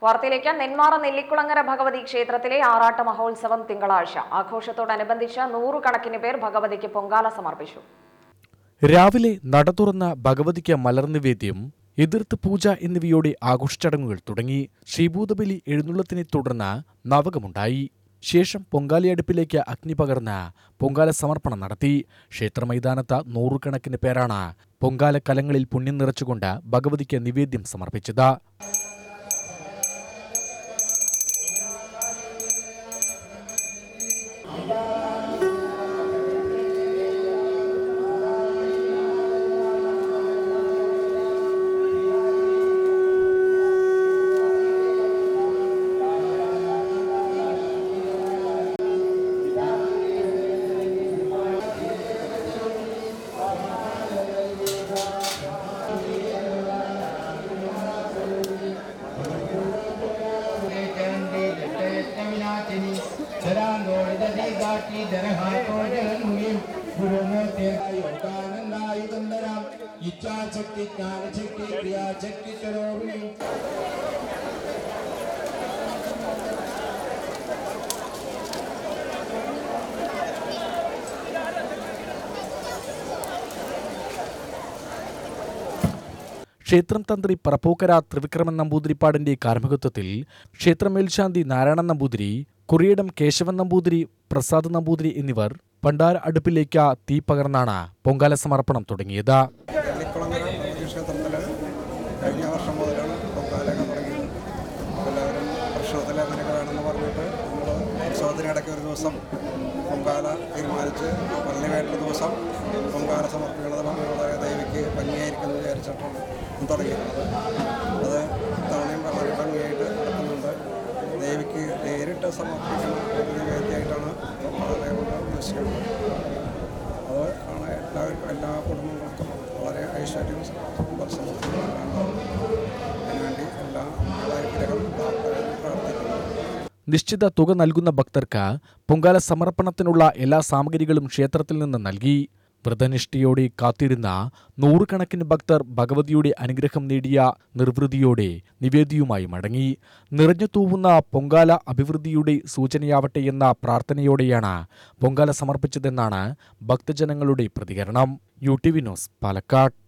വാർത്തയിലേക്ക് നെന്മാറ നെല്ലിക്കുളങ്ങര ഭഗവതി ക്ഷേത്രത്തിലെ ആറാട്ട് മഹോത്സവം തിങ്കളാഴ്ച ആഘോഷത്തോടനുബന്ധിച്ച് നൂറുകണക്കിന് പേർ ഭഗവതിക്ക് പൊങ്കാല സമർപ്പിച്ചു രാവിലെ നട തുറന്ന ഭഗവതിക്ക് മലർനിവേദ്യം എതിർത്ത് പൂജ എന്നിവയോടെ ആഘോഷച്ചടങ്ങുകൾ തുടങ്ങി ശ്രീഭൂതബലി എഴുന്നള്ളത്തിനെ തുടർന്ന് നവകമുണ്ടായി ശേഷം പൊങ്കാലയടുപ്പിലേക്ക് അഗ്നി പകർന്ന് പൊങ്കാല സമർപ്പണം നടത്തി ക്ഷേത്രമൈതാനത്ത് നൂറുകണക്കിന് പേരാണ് പൊങ്കാല കലങ്ങളിൽ പുണ്യം നിറച്ചുകൊണ്ട് ഭഗവതിക്ക് നിവേദ്യം സമർപ്പിച്ചത് ഇച്ഛാശക്തി ജ്ഞാനശക്തി ക്രിയാശക്തി സ്വരൂപിണി ക്ഷേത്രം തന്ത്രി പറപ്പൂക്കര ത്രിവിക്രമൻ നമ്പൂതിരിപ്പാടിന്റെ കാർമ്മികത്വത്തിൽ ക്ഷേത്ര മേൽശാന്തി നാരായണൻ നമ്പൂതിരി കുറിയിടം കേശവൻ നമ്പൂതിരി പ്രസാദ് നമ്പൂതിരി എന്നിവർ പണ്ടാര അടുപ്പിലേക്ക് തീ പകർന്നാണ് പൊങ്കാല സമർപ്പണം തുടങ്ങിയത് വെള്ളിക്കുളങ്ങര ഭഗവതി ക്ഷേത്രത്തിൽ കഴിഞ്ഞ വർഷം മുതലാണ് പൊങ്കാലയൊക്കെ തുടങ്ങിയത് എല്ലാവരും വർഷത്തിൽ അങ്ങനെയൊക്കെ വേണമെന്ന് പറഞ്ഞിട്ട് നമ്മൾ ഉത്സവത്തിനിടയ്ക്ക് ഒരു ദിവസം പൊങ്കാല തീരുമാനിച്ച് പള്ളിവേട്ട ദിവസം പൊങ്കാല സമർപ്പിക്കുന്നത് നമുക്ക് വളരെ ദൈവയ്ക്ക് ഭംഗിയായിരിക്കും എന്ന് വിചാരിച്ചിട്ടാണ് തുടങ്ങിയിരുന്നത് അത് തവണയും വളരെ ഭംഗിയായിട്ട് നടക്കുന്നുണ്ട് ദേവിക്ക് നേരിട്ട് സമർപ്പിക്കുന്ന ഒരു നിവേദ്യമായിട്ടാണ് പൊങ്കാലയെ കൊണ്ട് ഉദ്ദേശിക്കുന്നത് അത് ആണ് എല്ലാവർക്കും എല്ലാ കുടുംബങ്ങൾക്കും വളരെ ഐശ്വര്യവും സന്തോഷവും ഉണ്ടാകും അതിനുവേണ്ടി എല്ലാ അനുഗ്രഹം പ്രാർത്ഥിക്കുന്നു നിശ്ചിത തുക നൽകുന്ന ഭക്തർക്ക് പൊങ്കാല സമർപ്പണത്തിനുള്ള എല്ലാ സാമഗ്രികളും ക്ഷേത്രത്തിൽ നിന്ന് നൽകി വ്രതനിഷ്ഠയോടെ കാത്തിരുന്ന നൂറുകണക്കിന് ഭക്തർ ഭഗവതിയുടെ അനുഗ്രഹം നേടിയ നിർവൃതിയോടെ നിവേദിയുമായി മടങ്ങി നിറഞ്ഞു തൂവുന്ന പൊങ്കാല അഭിവൃദ്ധിയുടെ സൂചനയാവട്ടെ എന്ന പ്രാർത്ഥനയോടെയാണ് പൊങ്കാല സമർപ്പിച്ചതെന്നാണ് ഭക്തജനങ്ങളുടെ പ്രതികരണം U T V news Palakkad